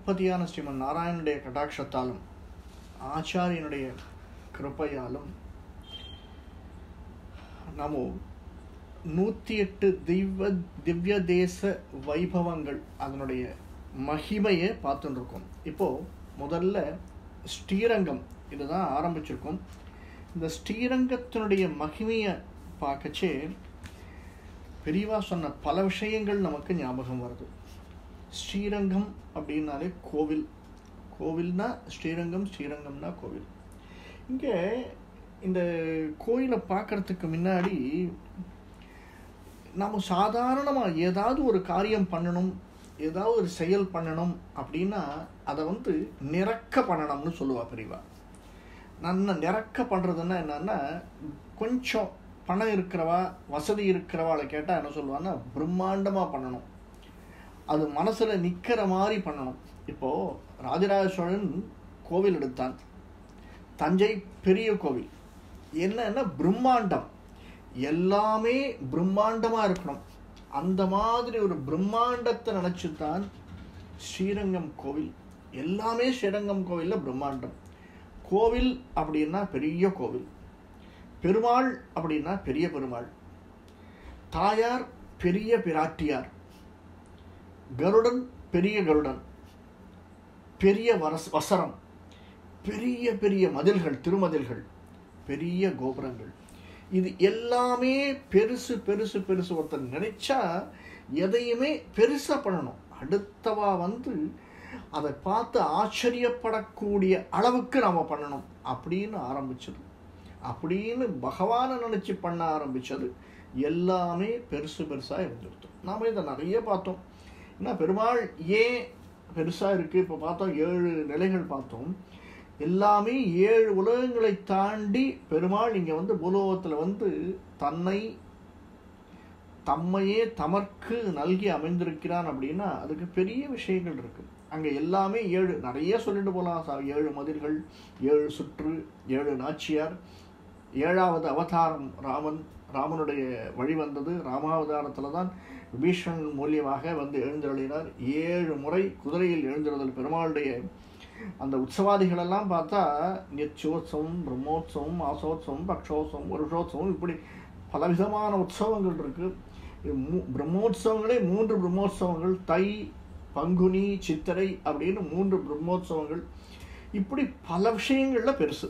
ஜெகத்பதியான ஸ்ரீமன் நாராயணனுடைய கடாட்சத்தாலும் ஆச்சாரியனுடைய கிருப்பையாலும் நம்ம நூற்றி எட்டு திவ்ய திவ்ய தேச வைபவங்கள் அதனுடைய மகிமையை பார்த்துட்டு இருக்கோம் இப்போ முதல்ல ஸ்ரீரங்கம் இதுதான் ஆரம்பிச்சிருக்கோம் இந்த ஸ்ரீரங்கத்தினுடைய மகிமையை பார்க்கச்சே பெரியவா சொன்ன பல விஷயங்கள் நமக்கு ஞாபகம் வருது ஸ்ரீரங்கம் அப்படின்னாலே கோவில் கோவில்னா ஸ்ரீரங்கம் ஸ்ரீரங்கம்னா கோவில் இங்கே இந்த கோயிலை பார்க்கறதுக்கு முன்னாடி நம்ம சாதாரணமாக ஏதாவது ஒரு காரியம் பண்ணணும் ஏதாவது ஒரு செயல் பண்ணணும் அப்படின்னா அதை வந்து நிறக்க பண்ணணும்னு சொல்லுவா பெரியவா நான் நிறக்க பண்ணுறதுன்னா என்னன்னா கொஞ்சம் பணம் இருக்கிறவா வசதி இருக்கிறவாளை கேட்டால் என்ன சொல்லுவான்னா பிரம்மாண்டமாக பண்ணணும் அது மனசில் நிற்கிற மாதிரி பண்ணணும் இப்போது ராஜராஜ சோழன் கோவில் எடுத்தான் தஞ்சை பெரிய கோவில் என்னன்னா பிரம்மாண்டம் எல்லாமே பிரம்மாண்டமாக இருக்கணும் அந்த மாதிரி ஒரு பிரம்மாண்டத்தை நினச்சி தான் ஸ்ரீரங்கம் கோவில் எல்லாமே ஸ்ரீரங்கம் கோவிலில் பிரம்மாண்டம் கோவில் அப்படின்னா பெரிய கோவில் பெருமாள் அப்படின்னா பெரிய பெருமாள் தாயார் பெரிய பிராட்டியார் கருடன் பெரிய கருடன் பெரிய வரஸ் வசரம் பெரிய பெரிய மதில்கள் திருமதில்கள் பெரிய கோபுரங்கள் இது எல்லாமே பெருசு பெருசு பெருசு ஒருத்தர் நினைச்சா எதையுமே பெருசாக பண்ணணும் அடுத்தவா வந்து அதை பார்த்து ஆச்சரியப்படக்கூடிய அளவுக்கு நாம் பண்ணணும் அப்படின்னு ஆரம்பிச்சது அப்படின்னு பகவானை நினச்சி பண்ண ஆரம்பித்தது எல்லாமே பெருசு பெருசாக இருந்துருது நாம் இதை நிறைய பார்த்தோம் ஏன்னா பெருமாள் ஏன் பெருசாக இருக்குது இப்போ பார்த்தோம் ஏழு நிலைகள் பார்த்தோம் எல்லாமே ஏழு உலகங்களை தாண்டி பெருமாள் இங்கே வந்து பூலோகத்தில் வந்து தன்னை தம்மையே தமர்க்கு நல்கி அமைந்திருக்கிறான் அப்படின்னா அதுக்கு பெரிய விஷயங்கள் இருக்கு அங்கே எல்லாமே ஏழு நிறைய சொல்லிட்டு போகலாம் சார் ஏழு மதில்கள் ஏழு சுற்று ஏழு நாச்சியார் ஏழாவது அவதாரம் ராமன் ராமனுடைய வழி வந்தது ராமாவதாரத்தில் தான் விபீஷன் மூலியமாக வந்து எழுந்தருளினார் ஏழு முறை குதிரையில் எழுந்திருதல் பெருமாளுடைய அந்த உற்சவாதிகளெல்லாம் பார்த்தா நிச்சயோத்சவம் பிரம்மோத்சவம் மாசோத்சவம் பக்ஷோத்சவம் வருஷோத்சவம் இப்படி பலவிதமான உற்சவங்கள் இருக்கு பிரம்மோத்சவங்களே மூன்று பிரம்மோத்சவங்கள் தை பங்குனி சித்திரை அப்படின்னு மூன்று பிரம்மோத்சவங்கள் இப்படி பல விஷயங்கள்ல பெருசு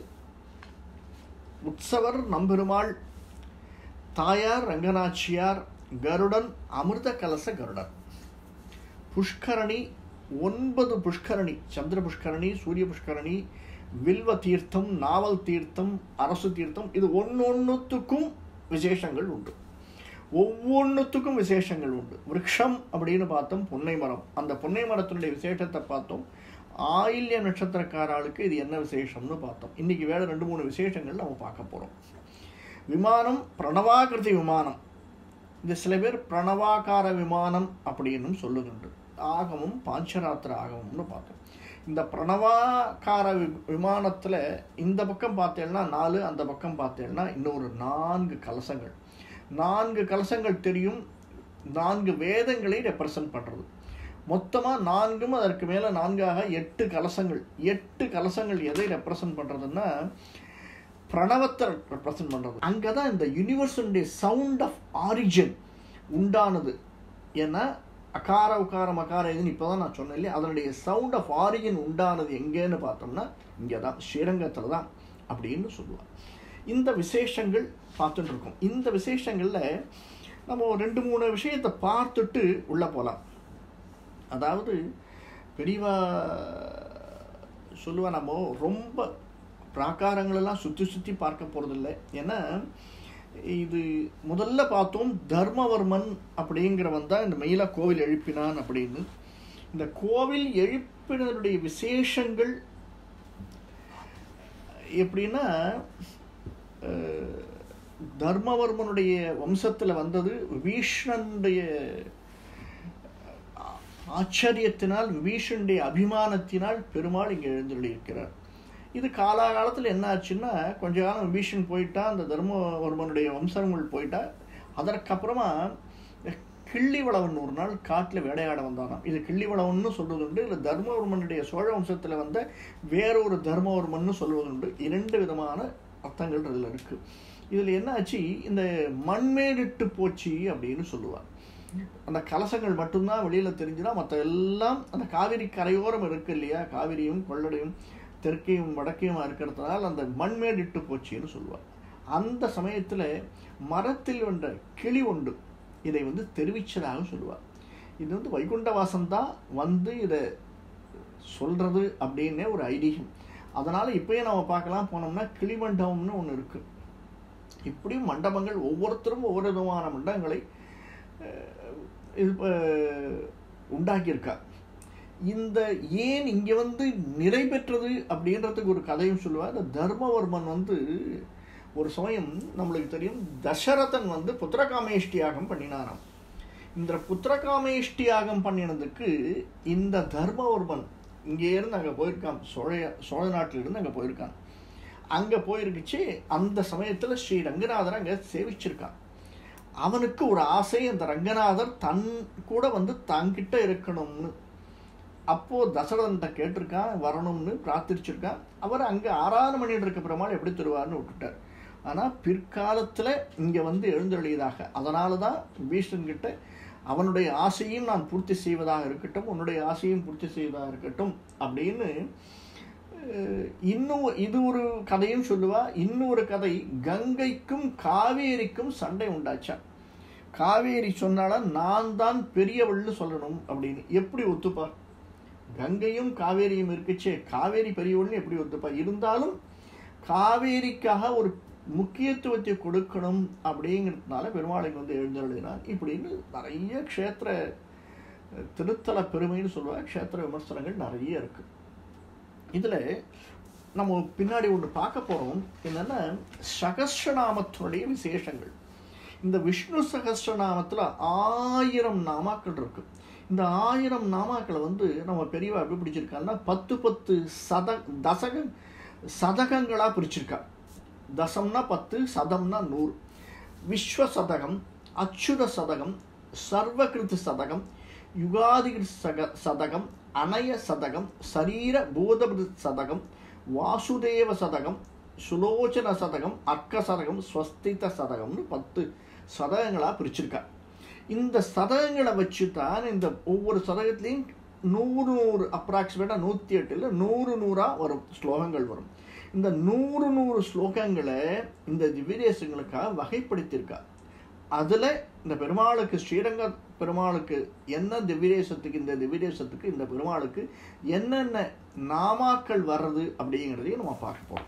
உற்சவர் நம்பெருமாள் தாயார் ரங்கநாச்சியார் கருடன் அமிர்த கலச கருடன் புஷ்கரணி ஒன்பது புஷ்கரணி சந்திர புஷ்கரணி சூரிய புஷ்கரணி வில்வ தீர்த்தம் நாவல் தீர்த்தம் அரசு தீர்த்தம் இது ஒன்னொன்னுத்துக்கும் விசேஷங்கள் உண்டு ஒவ்வொன்றுத்துக்கும் விசேஷங்கள் உண்டு விரக்ஷம் அப்படின்னு பார்த்தோம் பொன்னை மரம் அந்த பொன்னை மரத்தினுடைய விசேஷத்தை பார்த்தோம் ஆயில்ய நட்சத்திரக்காராளுக்கு இது என்ன விசேஷம்னு பார்த்தோம் இன்னைக்கு வேற ரெண்டு மூணு விசேஷங்கள் நம்ம பார்க்க போறோம் விமானம் பிரணவாகிருதி விமானம் இது சில பேர் பிரணவாகார விமானம் அப்படின்னு சொல்லுகின்ற ஆகமும் பாஞ்சராத்திர ஆகமும்னு பார்த்தோம் இந்த பிரணவாகார விமானத்தில் இந்த பக்கம் பார்த்தேன்னா நாலு அந்த பக்கம் பார்த்தேன்னா இன்னொரு நான்கு கலசங்கள் நான்கு கலசங்கள் தெரியும் நான்கு வேதங்களை ரெப்ரசன்ட் பண்ணுறது மொத்தமாக நான்கும் அதற்கு மேலே நான்காக எட்டு கலசங்கள் எட்டு கலசங்கள் எதை ரெப்ரசன்ட் பண்ணுறதுன்னா பிரணவத்தை ரெப்ரசன்ட் பண்ணுறது அங்கே தான் இந்த யூனிவர்ஸுடைய சவுண்ட் ஆஃப் ஆரிஜின் உண்டானது ஏன்னா அகார உக்கார மகார இதுன்னு இப்போ தான் நான் சொன்னேன் இல்லையா அதனுடைய சவுண்ட் ஆஃப் ஆரிஜின் உண்டானது எங்கேன்னு பார்த்தோம்னா இங்கே தான் ஸ்ரீரங்கத்தில் தான் அப்படின்னு சொல்லுவாள் இந்த விசேஷங்கள் பார்த்துட்டு இருக்கோம் இந்த விசேஷங்களில் நம்ம ரெண்டு மூணு விஷயத்தை பார்த்துட்டு உள்ளே போகலாம் அதாவது பெரியவா சொல்லுவா நம்ம ரொம்ப பிராகாரங்களெல்லாம் சுற்றி சுற்றி பார்க்க போகிறதில்ல ஏன்னா இது முதல்ல பார்த்தோம் தர்மவர்மன் அப்படிங்கிறவன் தான் இந்த மயிலா கோவில் எழுப்பினான் அப்படின்னு இந்த கோவில் எழுப்பினருடைய விசேஷங்கள் எப்படின்னா தர்மவர்மனுடைய வம்சத்தில் வந்தது விபீஷ்ணனுடைய ஆச்சரியத்தினால் விபீஷனுடைய அபிமானத்தினால் பெருமாள் இங்கே எழுந்துள்ளிருக்கிறார் இது காலாகாலத்தில் என்ன ஆச்சுன்னா கொஞ்ச காலம் விபீஷன் போயிட்டா அந்த தர்மவர்மனுடைய வம்சங்கள் போயிட்டா அதற்கப்புறமா கிள்ளிவளவன் ஒரு நாள் காட்டில் வேடையாட வந்தானாம் இது கிள்ளிவளவன்னு சொல்றது உண்டு இல்லை தர்மவர்மனுடைய சோழ வம்சத்தில் வந்த வேறொரு தர்மவர்மன்னு சொல்வதுண்டு இரண்டு விதமான அர்த்தங்கள் இதில் இருக்கு இதில் என்ன ஆச்சு இந்த மண்மேடிட்டு போச்சு அப்படின்னு சொல்லுவார் அந்த கலசங்கள் மட்டும்தான் வெளியில் தெரிஞ்சுனா மற்ற எல்லாம் அந்த காவிரி கரையோரம் இருக்கு இல்லையா காவிரியும் கொள்ளடையும் தெற்கையும் வடக்கையுமா இருக்கிறதுனால அந்த மண்மேடிட்டு போச்சுன்னு சொல்லுவார் அந்த சமயத்தில் மரத்தில் வந்த கிளி உண்டு இதை வந்து தெரிவிச்சதாக சொல்லுவார் இது வந்து வைகுண்டவாசன் தான் வந்து இதை சொல்றது அப்படின்னே ஒரு ஐதீகம் அதனால இப்பயே நம்ம பார்க்கலாம் போனோம்னா கிளிமண்டபம்னு ஒன்று இருக்கு இப்படி மண்டபங்கள் ஒவ்வொருத்தரும் ஒவ்வொரு விதமான மண்டபங்களை அஹ், இது அஹ், உண்டாக்கியிருக்கா இந்த ஏன் இங்கே வந்து நிறை பெற்றது அப்படின்றதுக்கு ஒரு கதையும் சொல்லுவார் இந்த தர்மவர்மன் வந்து ஒரு சமயம் நம்மளுக்கு தெரியும் தசரதன் வந்து புத்திரகாமேஷ்டியாகம் பண்ணினாராம் இந்த புத்திரகாமேஷ்டியாகம் பண்ணினதுக்கு இந்த தர்மவர்மன் இங்கே இருந்து அங்கே போயிருக்கான் சோழ சோழ நாட்டிலிருந்து அங்கே போயிருக்கான் அங்கே போயிருக்குச்சு அந்த சமயத்தில் ஸ்ரீ ரங்கநாதர் அங்கே சேவிச்சிருக்கான் அவனுக்கு ஒரு ஆசை அந்த ரங்கநாதர் தன் கூட வந்து தங்கிட்ட இருக்கணும்னு அப்போ தசரதன்ட்ட கேட்டிருக்கான் வரணும்னு பிரார்த்திச்சிருக்கான் அவர் அங்கே ஆறாறு மணி இருக்க பெருமாள் எப்படி தருவார்னு விட்டுட்டார் ஆனால் பிற்காலத்தில் இங்கே வந்து எழுந்தருளியதாக அதனால தான் பீஷ்ணன் கிட்ட அவனுடைய ஆசையும் நான் பூர்த்தி செய்வதாக இருக்கட்டும் உன்னுடைய ஆசையும் பூர்த்தி செய்வதாக இருக்கட்டும் அப்படின்னு அஹ், இன்னும் இது ஒரு கதையும் சொல்லுவா இன்னொரு கதை கங்கைக்கும் காவேரிக்கும் சண்டை உண்டாச்சா காவேரி சொன்னால நான் தான் பெரியவள்னு சொல்லணும் அப்படின்னு எப்படி ஒத்துப்பா கங்கையும் காவேரியும் இருக்குச்சே காவேரி பெரியவள்னு எப்படி ஒத்துப்பா இருந்தாலும் காவேரிக்காக ஒரு முக்கியத்துவத்தை கொடுக்கணும் அப்படிங்கிறதுனால பெருமாளைக்கு வந்து எழுந்தருளினார் இப்படின்னு நிறைய க்ஷேத்திர அஹ், திருத்தல பெருமைன்னு சொல்லுவாங்க க்ஷேத்திர விமர்சனங்கள் நிறைய இருக்கு இதுல நம்ம பின்னாடி ஒன்று பார்க்க போறோம் என்னன்னா சகஸ்ரநாமத்தினுடைய விசேஷங்கள் இந்த விஷ்ணு சகஸ்ரநாமத்துல ஆயிரம் நாமாக்கள் இருக்கு இந்த ஆயிரம் நாமாக்களை வந்து நம்ம பெரியவா எப்படி பிடிச்சிருக்காங்கன்னா பத்து பத்து சத தசக சதகங்களா பிரிச்சிருக்கா தசம்னா பத்து சதம்னா நூறு விஸ்வ சதகம் அச்சுத சதகம் சர்வகிருத் சதகம் யுகாதிகிருத் சக சதகம் அனய சதகம் சரீர பூதபிருத் சதகம் வாசுதேவ சதகம் சுலோச்சன சதகம் அர்க்க சதகம் ஸ்வஸ்தித சதகம்னு பத்து சதகங்களாக பிரிச்சிருக்கா இந்த சதகங்களை வச்சு தான் இந்த ஒவ்வொரு சதகத்துலேயும் நூறு நூறு அப்ராக்சிமேட்டாக நூற்றி எட்டில் நூறு நூறாக வரும் ஸ்லோகங்கள் வரும் இந்த நூறு நூறு ஸ்லோகங்களை இந்த திவ்யதேசங்களுக்காக வகைப்படுத்தியிருக்கா அதில் இந்த பெருமாளுக்கு ஸ்ரீரங்க பெருமாளுக்கு என்ன திவ்யதேசத்துக்கு இந்த திவ்யதேசத்துக்கு இந்த பெருமாளுக்கு என்னென்ன நாமாக்கள் வர்றது அப்படிங்கிறதையும் நம்ம பார்க்க போகிறோம்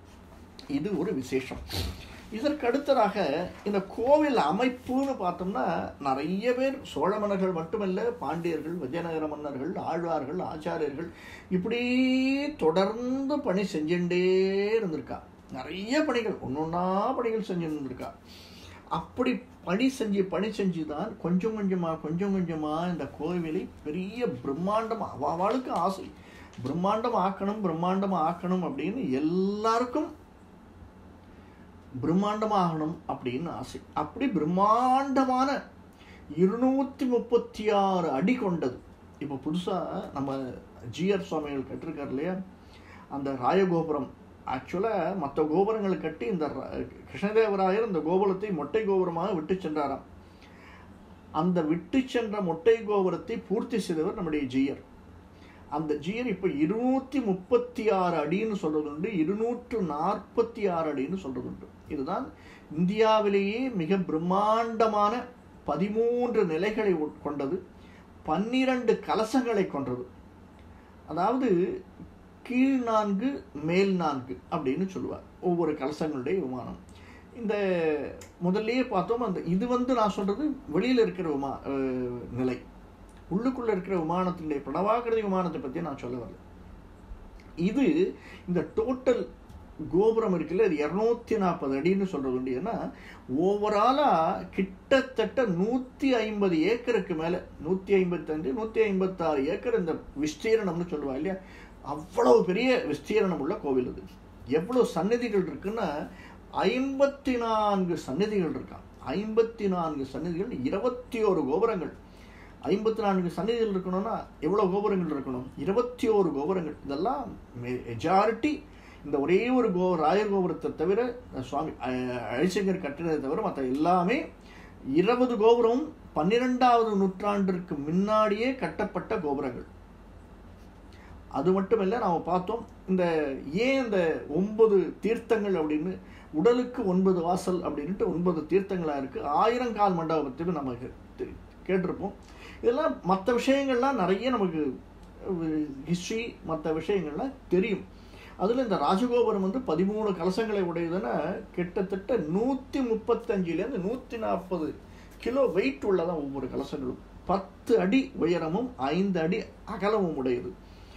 இது ஒரு விசேஷம் இதற்கு அடுத்ததாக இந்த கோவில் அமைப்புன்னு பார்த்தோம்னா நிறைய பேர் சோழ மன்னர்கள் மட்டுமல்ல பாண்டியர்கள் விஜயநகர மன்னர்கள் ஆழ்வார்கள் ஆச்சாரியர்கள் இப்படி தொடர்ந்து பணி செஞ்சுட்டே இருந்திருக்கா நிறைய பணிகள் ஒன்றொன்னா பணிகள் செஞ்சுட்டு இருந்திருக்கா அப்படி பணி செஞ்சு பணி செஞ்சு தான் கொஞ்சம் கொஞ்சமாக கொஞ்சம் கொஞ்சமாக இந்த கோவிலை பெரிய பிரம்மாண்டம் அவளுக்கு ஆசை பிரம்மாண்டம் ஆக்கணும் பிரம்மாண்டம் ஆக்கணும் அப்படின்னு எல்லாருக்கும் பிரம்மாண்டமாகணும் அப்படின்னு ஆசை அப்படி பிரம்மாண்டமான இருநூத்தி முப்பத்தி ஆறு அடி கொண்டது இப்போ புதுசாக நம்ம ஜிஆர் சுவாமிகள் கட்டிருக்கார் இல்லையா அந்த ராயகோபுரம் ஆக்சுவலாக மற்ற கோபுரங்களை கட்டி இந்த ர- கிருஷ்ணதேவராயர் இந்த கோபுரத்தை மொட்டை கோபுரமாக விட்டு சென்றாராம் அந்த விட்டு சென்ற மொட்டை கோபுரத்தை பூர்த்தி செய்தவர் நம்முடைய ஜியர் அந்த ஜியர் இப்போ இருநூத்தி முப்பத்தி ஆறு அடின்னு சொல்றது உண்டு இருநூற்று நாற்பத்தி ஆறு அடின்னு சொல்றது உண்டு இதுதான் இந்தியாவிலேயே மிக பிரம்மாண்டமான பதிமூன்று நிலைகளை உட்- கொண்டது பன்னிரண்டு கலசங்களை கொண்டது அதாவது கீழ் நான்கு மேல் நான்கு அப்படின்னு சொல்லுவார் ஒவ்வொரு கலசங்களுடைய விமானம் இந்த முதல்லயே பார்த்தோம் அந்த இது வந்து நான் சொல்றது வெளியில இருக்கிற விமா அஹ், நிலை உள்ளுக்குள்ள இருக்கிற விமானத்தினுடைய பிரணவாகிருதி விமானத்தை பத்தி நான் சொல்ல வரல இது இந்த டோட்டல் கோபுரம் இருக்குல்ல இது இரநூத்தி நாற்பது அடின்னு சொல்றது உண்டு ஏன்னா ஓவராலா கிட்டத்தட்ட நூத்தி ஐம்பது ஏக்கருக்கு மேல நூத்தி ஐம்பத்தஞ்சு நூத்தி ஐம்பத்தாறு ஏக்கர் இந்த விஸ்தீரணம்னு சொல்லுவா இல்லையா அவ்வளவு பெரிய விஸ்தீரணம் உள்ள கோவில் இது எவ்வளவு சன்னதிகள் இருக்குன்னா ஐம்பத்தி நான்கு சன்னதிகள் இருக்கான் ஐம்பத்தி நான்கு சன்னதிகள் இருபத்தி ஒரு கோபுரங்கள் ஐம்பத்தி நான்கு சன்னதிகள் இருக்கணும்னா எவ்வளோ கோபுரங்கள் இருக்கணும் இருபத்தி ஓரு கோபுரங்கள் இதெல்லாம் மெஜாரிட்டி இந்த ஒரே ஒரு கோ ராயர் கோபுரத்தை தவிர சுவாமி அஹ், அழிசங்கர் கட்டினதை தவிர மற்ற எல்லாமே இருபது கோபுரம் பன்னிரெண்டாவது நூற்றாண்டிற்கு முன்னாடியே கட்டப்பட்ட கோபுரங்கள் அது மட்டுமல்ல நாம் பார்த்தோம் இந்த ஏன் இந்த ஒன்பது தீர்த்தங்கள் அப்படின்னு உடலுக்கு ஒன்பது வாசல் அப்படின்ட்டு ஒன்பது தீர்த்தங்களாக இருக்குது ஆயிரங்கால் மண்டபத்துக்கு நமக்கு தெ- கேட்டிருப்போம் இதெல்லாம் மற்ற விஷயங்கள்லாம் நிறைய நமக்கு ஹிஸ்ட்ரி மற்ற விஷயங்கள்லாம் தெரியும் அதில் இந்த ராஜகோபுரம் வந்து பதிமூணு கலசங்களை உடையதுன்னா கிட்டத்தட்ட நூற்றி முப்பத்தஞ்சிலேருந்து நூற்றி நாற்பது கிலோ வெயிட் உள்ளதான் ஒவ்வொரு கலசங்களும் பத்து அடி உயரமும் ஐந்து அடி அகலமும் உடையது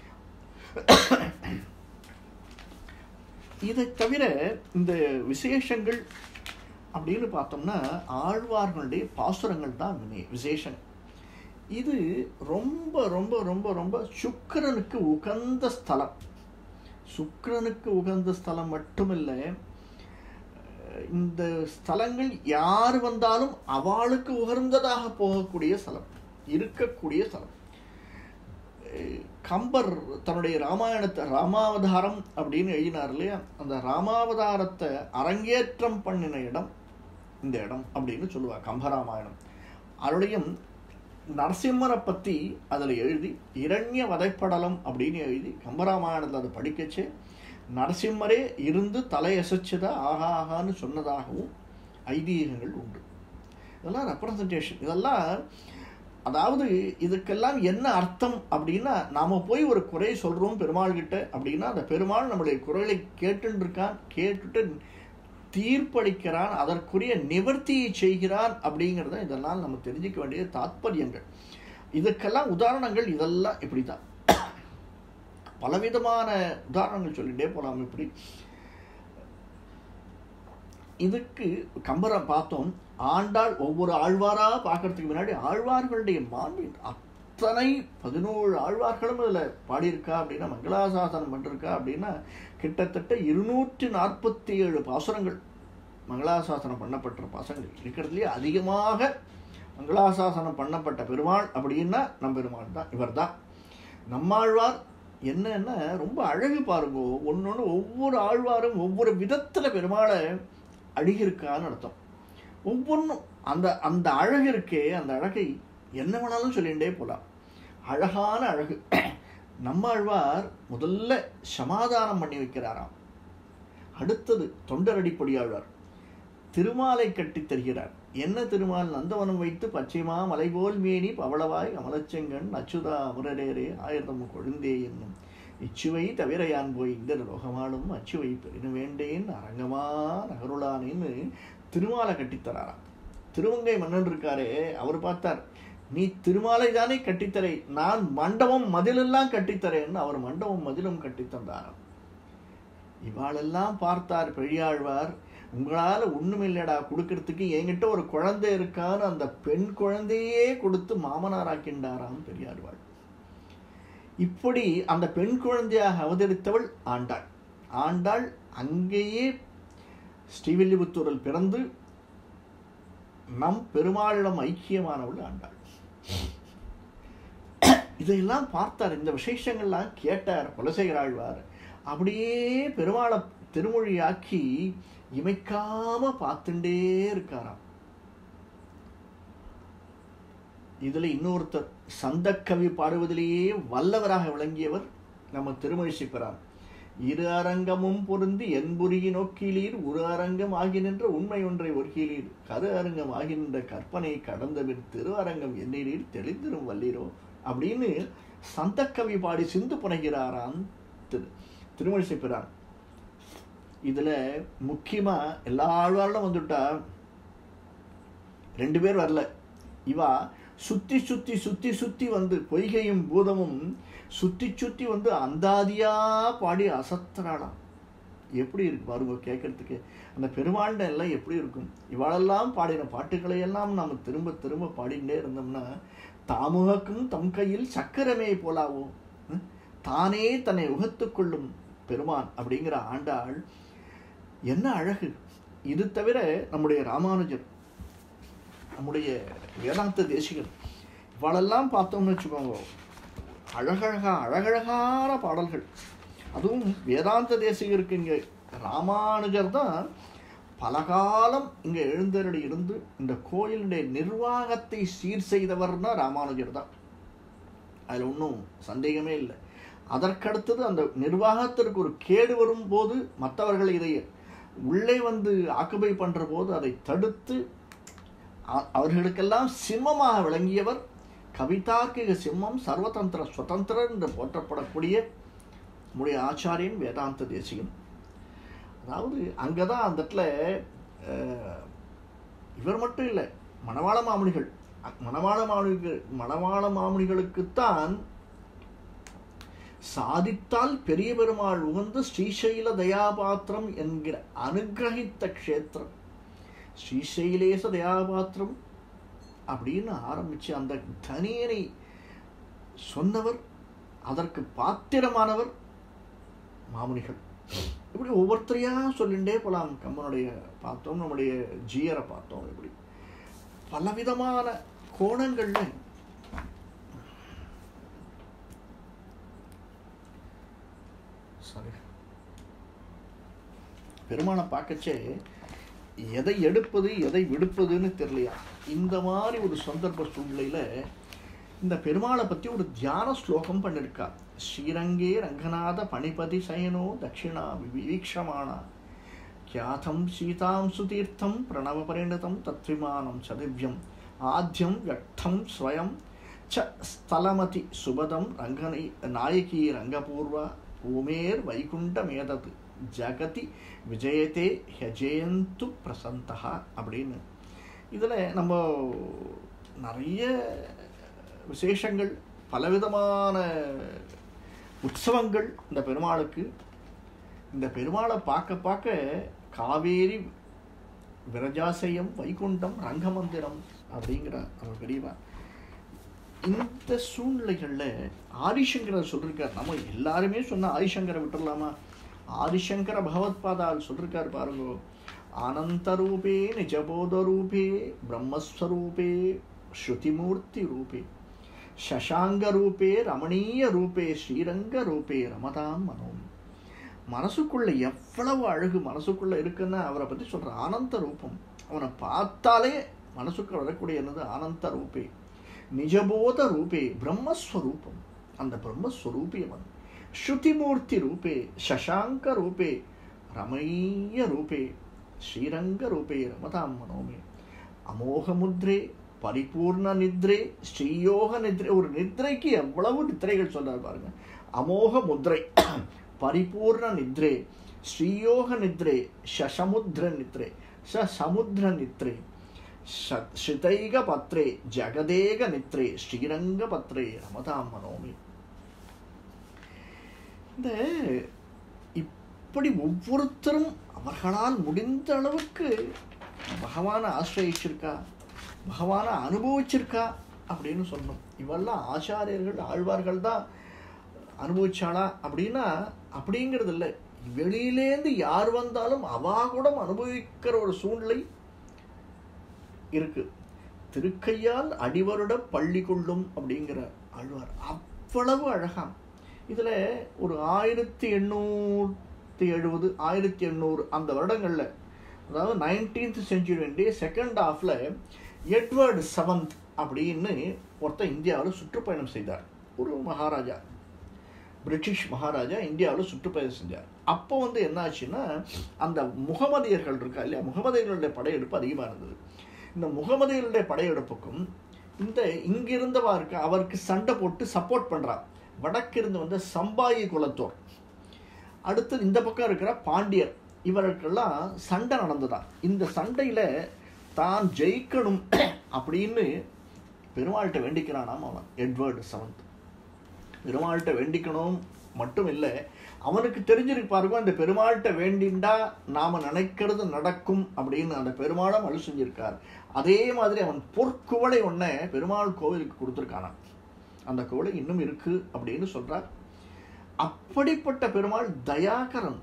இதை தவிர இந்த விசேஷங்கள் அப்படின்னு பார்த்தோம்னா ஆழ்வார்களுடைய பாசுரங்கள் தான் வினே- விசேஷம் இது ரொம்ப ரொம்ப ரொம்ப ரொம்ப சுக்கிரனுக்கு உகந்த ஸ்தலம் சுக்கிரனுக்கு உகந்த ஸ்தலம் மட்டுமில்லை இந்த ஸ்தலங்கள் யார் வந்தாலும் அவளுக்கு உகர்ந்ததாக போகக்கூடிய ஸ்தலம் இருக்கக்கூடிய ஸ்தலம் அஹ் கம்பர் தன்னுடைய ராமாயணத்தை ராமாவதாரம் அப்படின்னு எழுதினார் இல்லையா அந்த ராமாவதாரத்தை அரங்கேற்றம் பண்ணின இடம் இந்த இடம் அப்படின்னு சொல்லுவார் கம்பராமாயணம் அவருடையும் நரசிம்மரை பற்றி அதில் எழுதி இரண்ய வதைப்படலம் அப்படின்னு எழுதி கம்பராமாயணத்தில் அதை படிக்கச்சே நரசிம்மரே இருந்து தலையசைச்சதா ஆகா ஆகான்னு சொன்னதாகவும் ஐதீகங்கள் உண்டு இதெல்லாம் ரெப்ரசன்டேஷன் இதெல்லாம் அதாவது இதுக்கெல்லாம் என்ன அர்த்தம் அப்படின்னா நாம போய் ஒரு குறை சொல்றோம் பெருமாள் கிட்ட அப்படின்னா அந்த பெருமாள் நம்முடைய குரலை கேட்டுன்னு இருக்கான் கேட்டுட்டு தீர்ப்பளிக்கிறான் அதற்குரிய நிவர்த்தியை செய்கிறான் அப்படிங்கிறத இதெல்லாம் நம்ம தெரிஞ்சுக்க வேண்டிய தாத்பரியங்கள் இதுக்கெல்லாம் உதாரணங்கள் இதெல்லாம் இப்படிதான் பலவிதமான உதாரணங்கள் சொல்லிட்டே போலாம் இப்படி இதுக்கு கம்பரம் பார்த்தோம் ஆண்டாள் ஒவ்வொரு ஆழ்வாரா பார்க்கறதுக்கு முன்னாடி ஆழ்வார்களுடைய மாண்பின் அத்தனை பதினோரு ஆழ்வார்களும் இதில் பாடியிருக்கா அப்படின்னா மங்களாசாசனம் பண்ணிருக்கா அப்படின்னா கிட்டத்தட்ட இருநூற்றி நாற்பத்தி ஏழு பாசுரங்கள் மங்களாசாசனம் பண்ணப்பட்ட பாசங்கள் இருக்கிறதுலேயே அதிகமாக மங்களாசாசனம் பண்ணப்பட்ட பெருமாள் அப்படின்னா நம் பெருமாள் தான் இவர் தான் நம்மாழ்வார் என்னன்னா ரொம்ப அழகு பாருங்க ஒன்னொன்று ஒவ்வொரு ஆழ்வாரும் ஒவ்வொரு விதத்தில் பெருமாளை அழுகியிருக்கான்னு அர்த்தம் ஒவ்வொன்றும் அந்த அந்த அழகு இருக்கே அந்த அழகை என்ன வேணாலும் சொல்லிகிட்டே போகலாம் அழகான அழகு நம்மாழ்வார் முதல்ல சமாதானம் பண்ணி வைக்கிறாராம் அடுத்தது தொண்டரடிப்பொடி ஆழ்வார் திருமாலை கட்டித் தருகிறார் என்ன திருமால் நந்தவனம் வைத்து பச்சைமா மலைபோல் மேனி பவளவாய் கமலச்செங்கண் அச்சுதா அமரரேரே ஆயிரதம் கொழுந்தே என்னும் இச்சுவை தவிர யான் போய் இந்த லோகமாடும் அச்சுவை பெருன வேண்டேன் அரங்கமா நகருளானேன்னு திருமாலை கட்டித்தராராம் திருவங்கை மன்னன் இருக்காரே அவர் பார்த்தார் நீ திருமாலை தானே கட்டித்தரை நான் மண்டபம் மதிலெல்லாம் கட்டித்தரேன்னு அவர் மண்டபம் மதிலும் கட்டித்தந்தாராம் இவாளெல்லாம் பார்த்தார் பெரியாழ்வார் உங்களால் ஒண்ணுமில்லடா கொடுக்கறதுக்கு என்கிட்ட ஒரு குழந்தை இருக்கான்னு அந்த பெண் குழந்தையே கொடுத்து மாமனாராக்கின்றாராம் பெரியாழ்வாள் இப்படி அந்த பெண் குழந்தையாக அவதரித்தவள் ஆண்டாள் ஆண்டாள் அங்கேயே ஸ்ரீவில்லிபுத்தூரில் பிறந்து நம் பெருமாளிடம் ஐக்கியமானவள் ஆண்டாள் இதையெல்லாம் பார்த்தார் இந்த விசேஷங்கள்லாம் கேட்டார் குலசேகராழ்வார் அப்படியே பெருமாளை திருமொழியாக்கி இமைக்காம பார்த்துட்டே இருக்காராம் இதுல இன்னொருத்தர் சந்தக்கவி பாடுவதிலேயே வல்லவராக விளங்கியவர் நம்ம திருமழிசை பெறார் இரு அரங்கமும் பொருந்தி என்புரியை நோக்கிலீர் ஒரு அரங்கம் ஆகி நின்ற உண்மை ஒன்றை ஒர்க்கிலீர் கரு அரங்கம் ஆகி நின்ற கற்பனை கடந்தபின் திரு அரங்கம் எண்ணிலீர் தெளிந்திரும் வல்லீரோ அப்படின்னு சந்தக்கவி பாடி சிந்து புனைகிறாராம் திரு திருமழிசை பிறான் இதுல முக்கியமா எல்லா ஆழ்வாரும் வந்துட்டா ரெண்டு பேர் வரல இவா சுத்தி சுத்தி சுத்தி சுத்தி வந்து பொய்கையும் பூதமும் சுத்தி சுத்தி வந்து அந்தாதியா பாடி அசத்துறாளாம் எப்படி இருக்கு பாருங்க கேட்கறதுக்கு அந்த பெருமாண்ட எல்லாம் எப்படி இருக்கும் இவாளெல்லாம் பாடின பாட்டுகளை எல்லாம் நாம் திரும்ப திரும்ப பாடிட்டே இருந்தோம்னா தாமுகக்கும் தம் கையில் சக்கரமே போலாவோ ம்? தானே தன்னை உகத்துக் கொள்ளும் பெருமான் அப்படிங்கிற ஆண்டாள் என்ன அழகு இது தவிர நம்முடைய ராமானுஜர் நம்முடைய வேதாந்த தேசிகன் இவளெல்லாம் பார்த்தோம்னு வச்சுக்கோங்க அழகழகா அழகழகான பாடல்கள் அதுவும் வேதாந்த தேசிகருக்கு இங்கே ராமானுஜர் தான் பலகாலம் இங்கே எழுந்தருளி இருந்து இந்த கோயிலுடைய நிர்வாகத்தை சீர் செய்தவர்னா ராமானுஜர் தான் அதில் ஒன்றும் சந்தேகமே இல்லை அதற்கடுத்தது அந்த நிர்வாகத்திற்கு ஒரு கேடு வரும்போது மற்றவர்கள் இதை உள்ளே வந்து ஆக்குபை பண்ணுற போது அதை தடுத்து அ- அவர்களுக்கெல்லாம் சிம்மமாக விளங்கியவர் கவிதார்க்கிக சிம்மம் சர்வதந்திர சுதந்திரர் என்று போற்றப்படக்கூடிய நம்முடைய ஆச்சாரியன் வேதாந்த தேசிகன் அதாவது அங்கே தான் அந்த இடத்துல அஹ், இவர் மட்டும் இல்லை மணவாள மாமுனிகள் அ- மணவாள மாமுனிகள் மணவாள மாமுனிகளுக்குத்தான் சாதித்தால் பெரிய பெருமாள் உகந்து ஸ்ரீசைல தயாபாத்திரம் என்கிற அனுகிரகித்த க்ஷேத்திரம் ஸ்ரீசைலேச தயாபாத்திரம் அப்படின்னு ஆரம்பிச்சு அந்த தனியனை சொன்னவர் அதற்கு பாத்திரமானவர் மாமுனிகள் இப்படி ஒவ்வொருத்தரையா சொல்லிண்டே போலாம் கம்மனுடைய பார்த்தோம் நம்முடைய ஜீயரை பார்த்தோம் இப்படி பலவிதமான கோணங்கள்ல சாரி பெருமானை பார்க்கச்சே எதை எடுப்பது எதை விடுப்பதுன்னு தெரியலையா இந்த மாதிரி ஒரு சந்தர்ப்ப சூழ்நிலையில இந்த பெருமாளை பற்றி ஒரு தியான ஸ்லோகம் பண்ணிருக்கா ஸ்ரீரங்கே ரங்கநாத பணிபதி சயனோ தட்சிணா விவீக்ஷமானா கியாதம் சீதாம் சுதீர்த்தம் பிரணவ பரிணதம் தத்விமானம் சதிவ்யம் ஆத்யம் வியக்தம் ஸ்வயம் ச ஸ்தலமதி சுபதம் ரங்கனை நாயகி ரங்கபூர்வா பூமேர் வைகுண்டமேதது ஜகதி விஜயத்தே ஹஜயந்து பிரசந்தா அப்படின்னு இதில் நம்ம நிறைய விசேஷங்கள் பலவிதமான உற்சவங்கள் இந்த பெருமாளுக்கு இந்த பெருமாளை பார்க்க பார்க்க காவேரி விரஜாசயம் வைகுண்டம் ரங்கமந்திரம் அப்படிங்கிற நம்ம பெரியவா இந்த சூழ்நிலைகளில் ஆதிசங்கரர் சொல்லியிருக்கார் நம்ம எல்லாருமே சொன்ன ஆதிசங்கரை விட்டுடலாமா ஆதிசங்கர பகவத்பாதால் சொல்லியிருக்கார் பாருங்க ஆனந்தரூபே நிஜபோதரூபே பிரம்மஸ்வரூபே ஸ்ருதிமூர்த்தி ரூபே சசாங்க ரூபே ரமணீய ரூபே ஸ்ரீரங்க ரூபே ரமதாம் மனோமி மனசுக்குள்ள எவ்வளவு அழகு மனசுக்குள்ள இருக்குன்னு அவரை பத்தி சொல்ற ஆனந்த ரூபம் அவனை பார்த்தாலே மனசுக்கு வரக்கூடிய என்னது ஆனந்த ரூபே நிஜபோத ரூபே பிரம்மஸ்வரூபம் அந்த பிரம்மஸ்வரூபி அவன் ஸ்ருதிமூர்த்தி ரூபே சசாங்க ரூபே ரமணீய ரூபே ஸ்ரீரங்க ரூபே ரமதாம் மனோமே அமோக முத்ரே பரிபூர்ண நித்ரே ஸ்ரீயோக நித்ரை ஒரு நித்ரைக்கு எவ்வளவு நித்ரைகள் சொல்றாரு பாருங்க அமோக முத்ரை பரிபூர்ண நித்ரே ஸ்ரீயோக நித்ரே சசமுத்ர நித்ரே சமுத்ர நித்ரே ஸ்ருதைக பத்ரே ஜகதேக நித்ரே ஸ்ரீரங்க பத்ரே ரமதாம் மனோமி இந்த இப்படி ஒவ்வொருத்தரும் அவர்களால் முடிந்த அளவுக்கு பகவானை ஆசிரயிச்சிருக்கா பகவானை அனுபவிச்சிருக்கா அப்படின்னு சொன்னோம் இவெல்லாம் ஆச்சாரியர்கள் ஆழ்வார்கள் தான் அனுபவிச்சாளா அப்படின்னா அப்படிங்கிறது இல்லை வெளியிலேருந்து யார் வந்தாலும் அவா கூட அனுபவிக்கிற ஒரு சூழ்நிலை இருக்கு திருக்கையால் அடிவருட பள்ளி கொள்ளும் அப்படிங்கிற ஆழ்வார் அவ்வளவு அழகாம் இதுல ஒரு ஆயிரத்தி எண்ணூற்றி எழுபது ஆயிரத்தி எண்ணூறு அந்த வருடங்கள்ல அதாவது நைன்டீன்த் செஞ்சுரி செகண்ட் ஹாஃப்ல எட்வர்டு செவன்த் அப்படின்னு ஒருத்தர் இந்தியாவில் சுற்றுப்பயணம் செய்தார் ஒரு மகாராஜா பிரிட்டிஷ் மகாராஜா இந்தியாவில் சுற்றுப்பயணம் செஞ்சார் அப்போ வந்து என்ன ஆச்சுன்னா அந்த முகமதியர்கள் இருக்கா இல்லையா முகமதியர்களுடைய படையெடுப்பு அதிகமாக இருந்தது இந்த முகமதியர்களுடைய படையெடுப்புக்கும் இந்த இங்கிருந்தவா இருக்க அவருக்கு சண்டை போட்டு சப்போர்ட் பண்ணுறான் வடக்கிருந்து வந்த சம்பாயி குலத்தோர் அடுத்து இந்த பக்கம் இருக்கிற பாண்டியர் இவர்களுக்கெல்லாம் சண்டை நடந்ததா இந்த சண்டையில் தான் ஜெயிக்கணும் அப்படின்னு பெருமாள்கிட்ட வேண்டிக்கிறானாம் அவன் எட்வர்டு செவன்த் பெருமாள்கிட்ட வேண்டிக்கணும் மட்டும் இல்லை அவனுக்கு தெரிஞ்சிருக்கு பாருங்க அந்த பெருமாள்கிட்ட வேண்டிண்டா நாம நினைக்கிறது நடக்கும் அப்படின்னு அந்த பெருமாளும் அழு செஞ்சிருக்கார் அதே மாதிரி அவன் பொற்குவளை ஒன்றை பெருமாள் கோவிலுக்கு கொடுத்துருக்கானான் அந்த குவளை இன்னும் இருக்கு அப்படின்னு சொல்றார் அப்படிப்பட்ட பெருமாள் தயாகரன்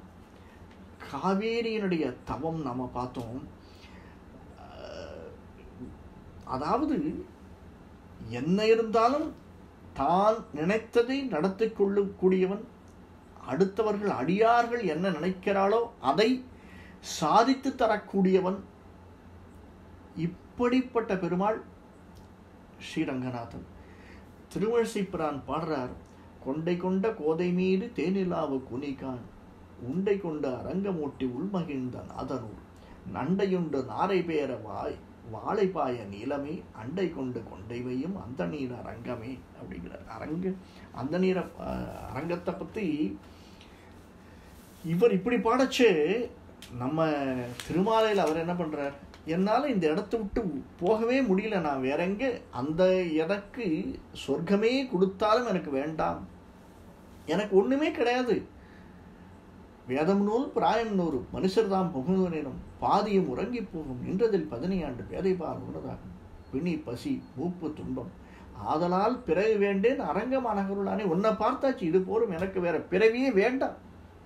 காவேரியினுடைய தவம் நாம பார்த்தோம் அதாவது என்ன இருந்தாலும் தான் நினைத்ததை நடத்தி கொள்ளக்கூடியவன் அடுத்தவர்கள் அடியார்கள் என்ன நினைக்கிறாளோ அதை சாதித்து தரக்கூடியவன் இப்படிப்பட்ட பெருமாள் ஸ்ரீரங்கநாதன் திருவழிசைப்பிரான் பாடுறார் கொண்டை கொண்ட கோதை மீது தேனிலாவு குனிகான் உண்டை கொண்ட அரங்கமூட்டி உள்மகிழ்ந்த நாதனூர் நண்டையுண்டு நாரை பேர வாய் வாழைப்பாய நீளமே அண்டை கொண்டு கொண்டைவையும் அந்த நீர அரங்கமே அப்படிங்கிறார் அரங்கு அந்த நீர அரங்கத்தை பற்றி இவர் இப்படி பாடச்சு நம்ம திருமாலையில் அவர் என்ன பண்ணுறார் என்னால் இந்த இடத்த விட்டு போகவே முடியல நான் வேற எங்கே அந்த எனக்கு சொர்க்கமே கொடுத்தாலும் எனக்கு வேண்டாம் எனக்கு ஒன்றுமே கிடையாது வேதம் நூல் பிராயம் நூறு மனுஷர் தாம் புகுந்தனினும் பாதியும் உறங்கி போகும் நின்றதில் பதினையாண்டு பேதைபார் உணதாகும் பிணி பசி மூப்பு துன்பம் ஆதலால் பிறகு வேண்டேன் அரங்கமானகருளானே உன்னை பார்த்தாச்சு இது போலும் எனக்கு வேற பிறவியே வேண்டாம்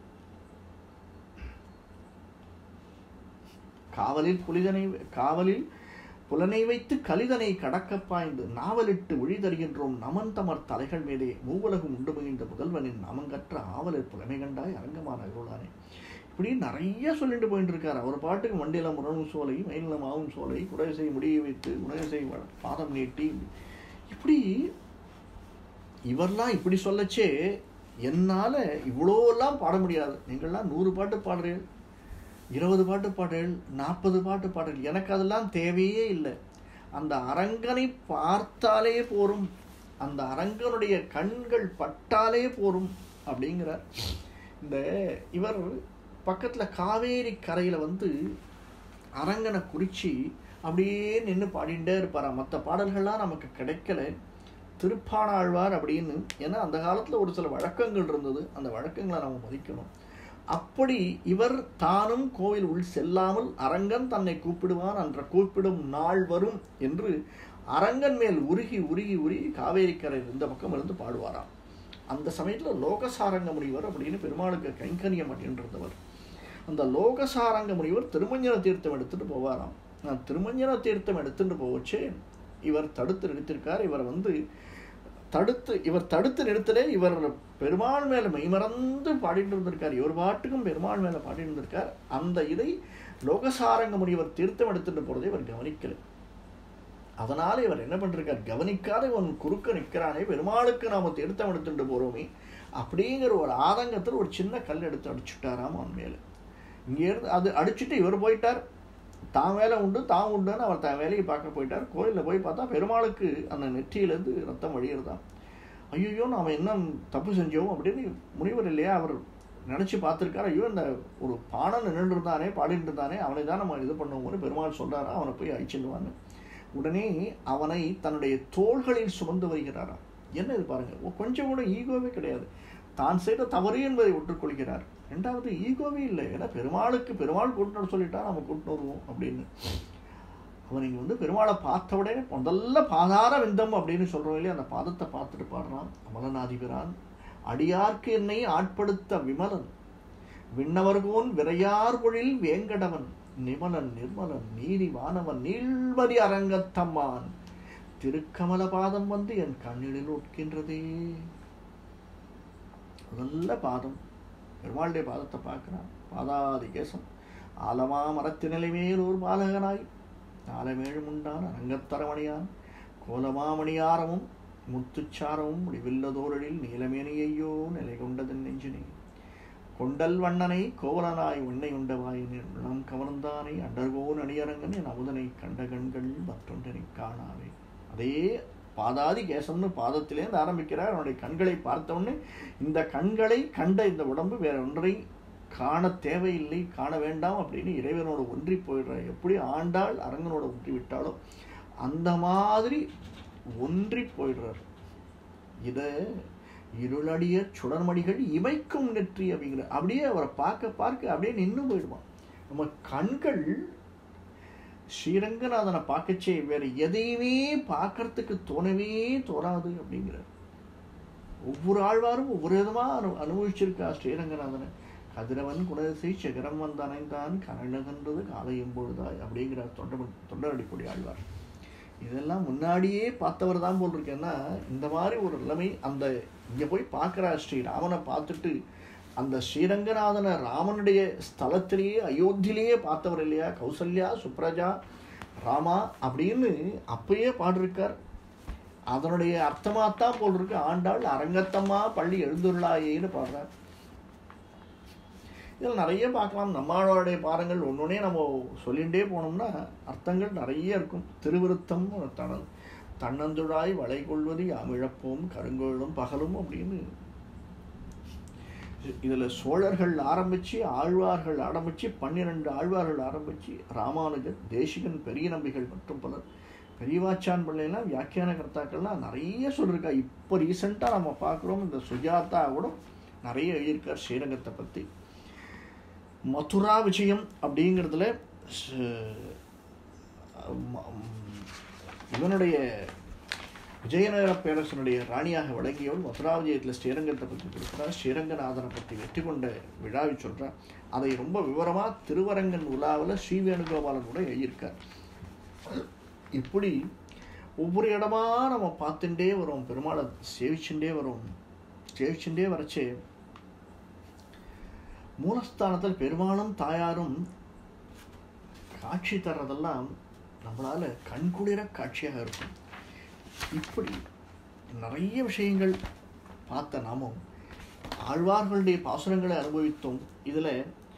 காவலில் புலிதனை காவலில் புலனை வைத்து கலிதனை கடக்க பாய்ந்து நாவலிட்டு ஒழி தருகின்றோம் நமன் தமர் தலைகள் மேலே மூவலகம் உண்டு மகிழ்ந்த முதல்வனின் நமங்கற்ற ஆவலர் புலமை கண்டாய் அரங்கமான அருளானே இப்படி நிறைய சொல்லிட்டு போயிட்டு இருக்கார் அவர் பாட்டுக்கு வண்டியில முரணும் சோலை மயிலில் மாவும் சோலை குடசை முடிய வைத்து உணகசை பாதம் நீட்டி இப்படி இவரெல்லாம் இப்படி சொல்லச்சே என்னால் இவ்வளோலாம் பாட முடியாது நீங்கள்லாம் நூறு பாட்டு பாடுறீர்கள் இருபது பாட்டு பாடல் நாற்பது பாட்டு பாடல் எனக்கு அதெல்லாம் தேவையே இல்லை அந்த அரங்கனை பார்த்தாலே போரும் அந்த அரங்கனுடைய கண்கள் பட்டாலே போரும் அப்படிங்கிறார் இந்த இவர் பக்கத்தில் காவேரி கரையில் வந்து அரங்கனை குறித்து அப்படியே நின்று பாடிண்டே இருப்பாரா மற்ற பாடல்கள்லாம் நமக்கு கிடைக்கல திருப்பாணாழ்வார் அப்படின்னு ஏன்னா அந்த காலத்தில் ஒரு சில வழக்கங்கள் இருந்தது அந்த வழக்கங்களை நம்ம மதிக்கணும் அப்படி இவர் தானும் கோவில் உள் செல்லாமல் அரங்கன் தன்னை கூப்பிடுவான் என்ற கூப்பிடும் நாள் வரும் என்று அரங்கன் மேல் உருகி உருகி உருகி காவேரிக்கரை இந்த பக்கம் இருந்து பாடுவாராம் அந்த சமயத்தில் லோகசாரங்க முனிவர் அப்படின்னு பெருமாளுக்கு கைங்கரியம் அப்படின்றவர் அந்த லோகசாரங்க முனிவர் திருமஞ்சன தீர்த்தம் எடுத்துட்டு போவாராம் நான் திருமஞ்சன தீர்த்தம் எடுத்துட்டு போவச்சே இவர் தடுத்து நிறுத்திருக்கார் இவர் வந்து தடுத்து இவர் தடுத்து நிறுத்தலே இவர் பெருமாள் மேலே மெய்மறந்து பாடிட்டு இருந்திருக்கார் இவர் பாட்டுக்கும் பெருமாள் மேலே பாடிட்டு இருந்திருக்கார் அந்த இதை லோகசாரங்க முனிவர் தீர்த்தம் எடுத்துட்டு போறதை இவர் கவனிக்கல அதனால இவர் என்ன பண்ணிருக்கார் கவனிக்காத இவன் குறுக்க நிற்கிறானே பெருமாளுக்கு நாம தீர்த்தம் எடுத்துட்டு போறோமே அப்படிங்கிற ஒரு ஆதங்கத்தில் ஒரு சின்ன கல் எடுத்து அடிச்சுட்டாராம் அவன் மேலே இங்கேருந்து அது அடிச்சுட்டு இவர் போயிட்டார் தான் வேலை உண்டு தான் உண்டுன்னு அவர் தான் வேலையை பார்க்க போயிட்டார் கோயிலில் போய் பார்த்தா பெருமாளுக்கு அந்த நெற்றியிலேருந்து ரத்தம் வழியிறதான் ஐயோ நாம் என்ன தப்பு செஞ்சோம் அப்படின்னு முனிவர் இல்லையா அவர் நினச்சி பார்த்துருக்காரு ஐயோ இந்த ஒரு பாடம் நின்று இருந்தானே பாடிட்டு இருந்தானே அவனை தான் நம்ம இது பண்ணுவோம்னு பெருமாள் சொல்கிறாரா அவனை போய் அழிச்சிடுவான்னு உடனே அவனை தன்னுடைய தோள்களில் சுமந்து வருகிறாராம் என்ன இது பாருங்க கொஞ்சம் கூட ஈகோவே கிடையாது தான் செய்த தவறு என்பதை ஒற்றுக்கொள்கிறார் ரெண்டாவது ஈகோவே இல்லை ஏன்னா பெருமாளுக்கு பெருமாள் கூட்டினர் சொல்லிட்டா நம்ம கூட்டின்னு வருவோம் அப்படின்னு அவன் இங்கே வந்து பெருமாளை பார்த்த உடனே முதல்ல பாதார விந்தம் அப்படின்னு சொல்கிறோம் இல்லையா அந்த பாதத்தை பார்த்துட்டு பாடுறான் அமலநாதிபிரான் அடியார்க்கு என்னை ஆட்படுத்த விமலன் விண்ணவர்கோன் விரையார் பொழில் வேங்கடவன் நிமலன் நிர்மலன் நீதி வானவன் நீள்மதி அரங்கத்தம்மான் திருக்கமல பாதம் வந்து என் கண்ணிலில் உட்கின்றதே முதல்ல பாதம் பெருமாளுடைய பாதத்தை பார்க்கிறான் பாதாதி கேசம் ஆலமா மரத்தினிலை மேல் ஒரு பாலகனாய் ஆலமேழும் உண்டான் அரங்கத்தரமணியான் கோலமாமணியாரமும் முத்துச்சாரமும் முடிவில்லதோரலில் நீலமேனியையோ நிலை கொண்டதன் நெஞ்சினே கொண்டல் வண்ணனை கோவலனாய் உன்னை உண்டவாய் நிலம் கவர்ந்தானை அண்டர்கோன் அணியரங்கன் என் அமுதனை கண்ட கண்கள் மற்றொன்றனை காணாவே அதே பாதாதி கேசம்னு பாதத்திலேருந்து ஆரம்பிக்கிறார் அவனுடைய கண்களை பார்த்தவுடனே இந்த கண்களை கண்ட இந்த உடம்பு வேற ஒன்றை காண தேவையில்லை காண வேண்டாம் அப்படின்னு இறைவனோட ஒன்றி போயிடுற எப்படி ஆண்டாள் அரங்கனோட ஒன்றி விட்டாலோ அந்த மாதிரி ஒன்றி போயிடுறார் இதை இருளடிய சுடர்மடிகள் இமைக்கும் நெற்றி அப்படிங்கிற அப்படியே அவரை பார்க்க பார்க்க அப்படியே நின்று போயிடுவான் நம்ம கண்கள் ஸ்ரீரங்கநாதனை பார்க்கச்சே வேற எதையுமே பார்க்கறதுக்கு தோணவே தோணாது அப்படிங்கிறார் ஒவ்வொரு ஆழ்வாரும் ஒவ்வொரு விதமாக அனு அனுபவிச்சிருக்கா ஸ்ரீரங்கநாதனை கதிரவன் குணதிசை சிகரம் வந்தனைந்தான் கனகன்றது காலையும் பொழுதாய் அப்படிங்கிறார் தொண்டர் தொண்டரடிப்பொடி ஆழ்வார் இதெல்லாம் முன்னாடியே பார்த்தவர் தான் போல் இருக்கேன்னா இந்த மாதிரி ஒரு நிலைமை அந்த இங்கே போய் பார்க்குறா ஸ்ரீ ராமனை பார்த்துட்டு அந்த ஸ்ரீரங்கநாதனை ராமனுடைய ஸ்தலத்திலேயே அயோத்தியிலேயே பார்த்தவர் இல்லையா கௌசல்யா சுப்ரஜா ராமா அப்படின்னு அப்பயே பாடிருக்கார் அதனுடைய அர்த்தமாத்தான் போல் இருக்கு ஆண்டாள் அரங்கத்தம்மா பள்ளி எழுந்துள்ளாயேன்னு பாடுறார் இதில் நிறைய பார்க்கலாம் நம்மளுடைய பாடங்கள் ஒன்னொன்னே நம்ம சொல்லிகிட்டே போனோம்னா அர்த்தங்கள் நிறைய இருக்கும் திருவிருத்தம் தன தன்னந்துழாய் வளை கொள்வது யாமிழப்போம் கருங்கோளும் பகலும் அப்படின்னு இதில் சோழர்கள் ஆரம்பித்து ஆழ்வார்கள் ஆரம்பித்து பன்னிரெண்டு ஆழ்வார்கள் ஆரம்பித்து ராமானுஜன் தேசிகன் பெரிய நம்பிகள் மற்றும் பலர் பெரியவாச்சான் பிள்ளைலாம் வியாக்கியான கர்த்தாக்கள்லாம் நிறைய சொல்லியிருக்கா இப்போ ரீசெண்டாக நம்ம பார்க்குறோம் இந்த சுஜாதா கூட நிறைய எழுதியிருக்கார் ஸ்ரீரங்கத்தை பற்றி மதுரா விஜயம் அப்படிங்கிறதுல இவனுடைய விஜயநகர பேரரசனுடைய ராணியாக விளங்கியவள் மதுரா விஜயத்தில் ஸ்ரீரங்கத்தை பற்றி கொடுக்குறார் ஸ்ரீரங்கநாதனை பற்றி வெற்றி கொண்ட விழாவை சொல்கிறார் அதை ரொம்ப விவரமாக திருவரங்கன் உலாவில் ஸ்ரீ வேணுகோபாலன் கூட எழுதியிருக்கார் இப்படி ஒவ்வொரு இடமா நம்ம பார்த்துட்டே வரோம் பெருமாளை சேவிச்சுட்டே வரோம் சேவிச்சுட்டே வரச்சே மூலஸ்தானத்தில் பெருமாளும் தாயாரும் காட்சி தர்றதெல்லாம் நம்மளால கண்குளிர காட்சியாக இருக்கும் இப்படி நிறைய விஷயங்கள் பார்த்த நாமும் ஆழ்வார்களுடைய பாசுரங்களை அனுபவித்தோம் இதில்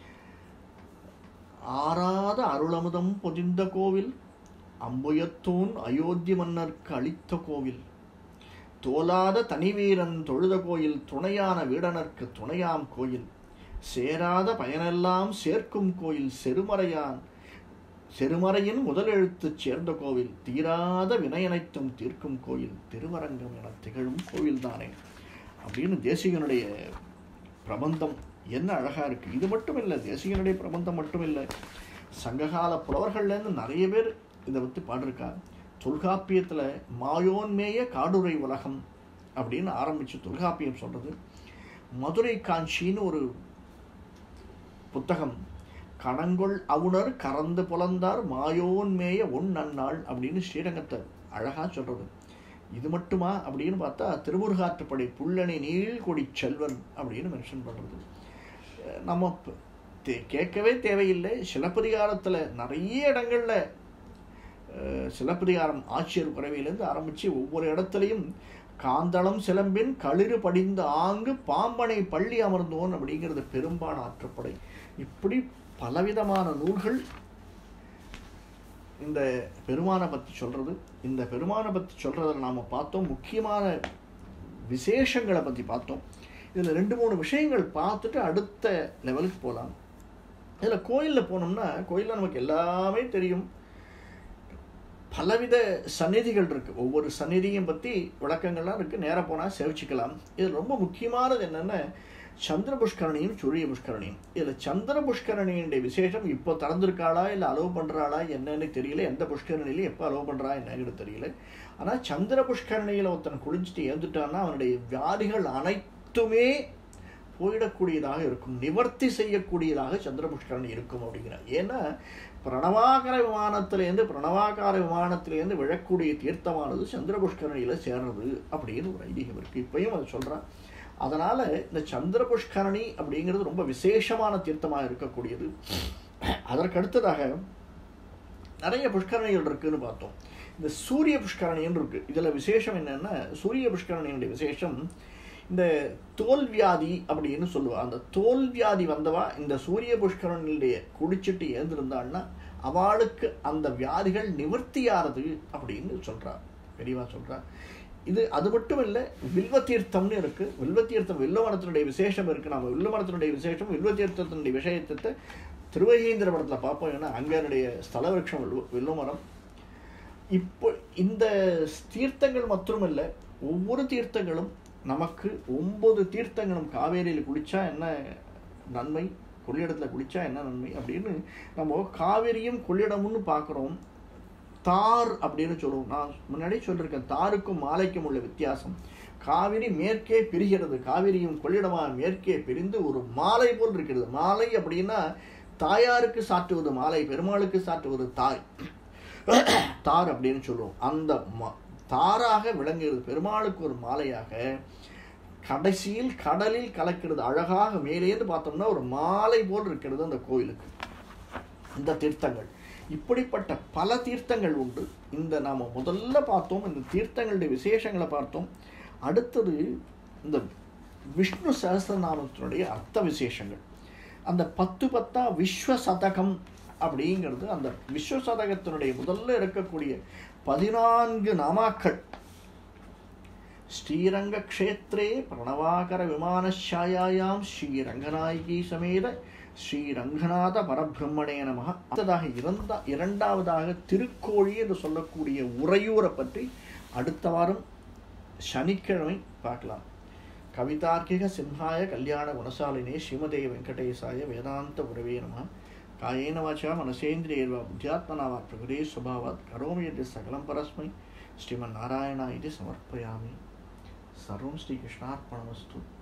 ஆறாத அருளமுதம் பொதிந்த கோவில் அம்புயத்தோன் அயோத்தி மன்னர்க்கு அளித்த கோவில் தோலாத தனிவீரன் தொழுத கோயில் துணையான வீடனர்க்கு துணையாம் கோயில் சேராத பயனெல்லாம் சேர்க்கும் கோயில் செருமறையான் செருமறையின் முதலெழுத்து சேர்ந்த கோவில் தீராத வினையனைத்தும் தீர்க்கும் கோயில் திருவரங்கம் என திகழும் கோவில் தானே அப்படின்னு தேசிகனுடைய பிரபந்தம் என்ன அழகா இருக்கு இது மட்டும் இல்லை தேசிகனுடைய பிரபந்தம் மட்டும் இல்லை சங்ககால புலவர்கள்லேருந்து நிறைய பேர் இதை பற்றி பாடிருக்கா தொல்காப்பியத்தில் மாயோன்மேய காடுரை உலகம் அப்படின்னு ஆரம்பித்து தொல்காப்பியம் சொல்கிறது மதுரை காஞ்சின்னு ஒரு புத்தகம் கணங்கொள் அவுணர் கறந்து புலந்தார் மாயோன்மேய ஒன் நன்னாள் அப்படின்னு ஸ்ரீரங்கத்தை அழகாக சொல்கிறது இது மட்டுமா அப்படின்னு பார்த்தா திருமுருகாற்றுப்படை புள்ளணி நீழ்கொடி செல்வன் அப்படின்னு மென்ஷன் பண்ணுறது நம்ம கேட்கவே தேவையில்லை சிலப்பதிகாரத்தில் நிறைய இடங்களில் சிலப்பதிகாரம் ஆட்சியர் குறைவிலேருந்து ஆரம்பித்து ஒவ்வொரு இடத்துலையும் காந்தளம் சிலம்பின் களிறு படிந்த ஆங்கு பாம்பனை பள்ளி அமர்ந்தோன் அப்படிங்கிறது பெரும்பான ஆற்றுப்படை இப்படி பலவிதமான நூல்கள் இந்த பெருமானை பற்றி சொல்கிறது இந்த பெருமானை பற்றி சொல்கிறதில் நாம் பார்த்தோம் முக்கியமான விசேஷங்களை பற்றி பார்த்தோம் இதில் ரெண்டு மூணு விஷயங்கள் பார்த்துட்டு அடுத்த லெவலுக்கு போகலாம் இதில் கோயிலில் போனோம்னா கோயிலில் நமக்கு எல்லாமே தெரியும் பலவித சந்நிதிகள் இருக்குது ஒவ்வொரு சந்நிதியும் பற்றி விளக்கங்கள்லாம் இருக்குது நேராக போனால் சேவிச்சுக்கலாம் இதில் ரொம்ப முக்கியமானது என்னென்னா சந்திர புஷ்கரணியும் சூரிய புஷ்கரணியும் இதில் சந்திர புஷ்கரணியினுடைய விசேஷம் இப்போ திறந்திருக்காளா இல்லை அலோவ் பண்ணுறாளா என்னன்னு தெரியல எந்த புஷ்கரணிலையும் எப்போ அலோவ் பண்ணுறா என்னன்னு தெரியல ஆனால் சந்திர புஷ்கரணியில் ஒருத்தன் குளிச்சுட்டு ஏந்துட்டான்னா அவனுடைய வியாதிகள் அனைத்துமே போயிடக்கூடியதாக இருக்கும் நிவர்த்தி செய்யக்கூடியதாக சந்திர புஷ்கரணி இருக்கும் அப்படிங்கிறார் ஏன்னா பிரணவாகார விமானத்திலேருந்து பிரணவாகார விமானத்திலேருந்து விழக்கூடிய தீர்த்தமானது சந்திர புஷ்கரணியில் சேர்றது அப்படின்னு ஒரு ஐதீகம் இருக்குது இப்பயும் அதை சொல்கிறான் அதனால் இந்த சந்திர புஷ்கரணி அப்படிங்கிறது ரொம்ப விசேஷமான தீர்த்தமாக இருக்கக்கூடியது அதற்கடுத்ததாக நிறைய புஷ்கரணிகள் இருக்குன்னு பார்த்தோம் இந்த சூரிய புஷ்கரணின்னு இருக்குது இதில் விசேஷம் என்னென்னா சூரிய புஷ்கரணியினுடைய விசேஷம் இந்த தோல் வியாதி அப்படின்னு சொல்லுவா அந்த தோல் வியாதி வந்தவா இந்த சூரிய புஷ்கரணியுடைய குடிச்சிட்டு ஏந்திருந்தாள்னா அவளுக்கு அந்த வியாதிகள் நிவர்த்தியாகிறது அப்படின்னு சொல்றா பெரியவா சொல்றா இது அது மட்டும் இல்லை வில்வ தீர்த்தம்னு இருக்கு வில்வ தீர்த்தம் வில்வமரத்தினுடைய விசேஷம் இருக்கு நம்ம வில்வமரத்தினுடைய விசேஷம் வில்வ தீர்த்தத்தினுடைய விஷயத்தை திருவகேந்திர படத்தில் பார்ப்போம் ஏன்னா அங்கனுடைய ஸ்தல விருட்சம் வில்வ வில்வமரம் இப்போ இந்த தீர்த்தங்கள் மட்டுமில்லை ஒவ்வொரு தீர்த்தங்களும் நமக்கு ஒன்பது தீர்த்தங்களும் காவேரியில் குளிச்சா என்ன நன்மை கொள்ளிடத்தில் குளிச்சா என்ன நன்மை அப்படின்னு நம்ம காவேரியும் கொள்ளிடமும்னு பார்க்குறோம் தார் அப்படின்னு சொல்லுவோம் நான் முன்னாடியே சொல்லியிருக்கேன் தாருக்கும் மாலைக்கும் உள்ள வித்தியாசம் காவிரி மேற்கே பிரிகிறது காவிரியும் கொள்ளிடமாக மேற்கே பிரிந்து ஒரு மாலை போல் இருக்கிறது மாலை அப்படின்னா தாயாருக்கு சாட்டுவது மாலை பெருமாளுக்கு சாட்டுவது தாய் தார் அப்படின்னு சொல்லுவோம் அந்த ம- தாராக விளங்குகிறது பெருமாளுக்கு ஒரு மாலையாக கடைசியில் கடலில் கலக்கிறது அழகாக மேலேந்து பார்த்தோம்னா ஒரு மாலை போல் இருக்கிறது அந்த கோயிலுக்கு இந்த தீர்த்தங்கள் இப்படிப்பட்ட பல தீர்த்தங்கள் உண்டு இந்த நாம் முதல்ல பார்த்தோம் இந்த தீர்த்தங்களுடைய விசேஷங்களை பார்த்தோம் அடுத்தது இந்த விஷ்ணு சகஸ்ரநாமத்தினுடைய அர்த்த விசேஷங்கள் அந்த பத்து பத்தா விஸ்வ சதகம் அப்படிங்கிறது அந்த விஸ்வ சதகத்தினுடைய முதல்ல இருக்கக்கூடிய பதினான்கு நாமாக்கள் ஸ்ரீரங்க க்ஷேத்ரே பிரணவாகர விமானஷாயாயாம் ஸ்ரீரங்கநாயகி சமேத ஸ்ரீரங்கநாத பரபிரம்மணே நமக அடுத்ததாக இரண்டா இரண்டாவதாக திருக்கோழி என்று சொல்லக்கூடிய உறையூரை பற்றி அடுத்த வாரம் சனிக்கிழமை பார்க்கலாம் கவிதார்க்கிக சிம்ஹாய கல்யாண குணசாலினே ஸ்ரீமதே வெங்கடேசாய வேதாந்த உறவே நம காயேன வாச்சா மனசேந்திரியர்வா புத்தியாத்மனாவா பிரகுரே சுபாவாத் கரோமி यद्य सकलं परस्मै श्रीमन्नारायण इति समर्पयामि सर्वं श्रीकृष्णार्पणमस्तु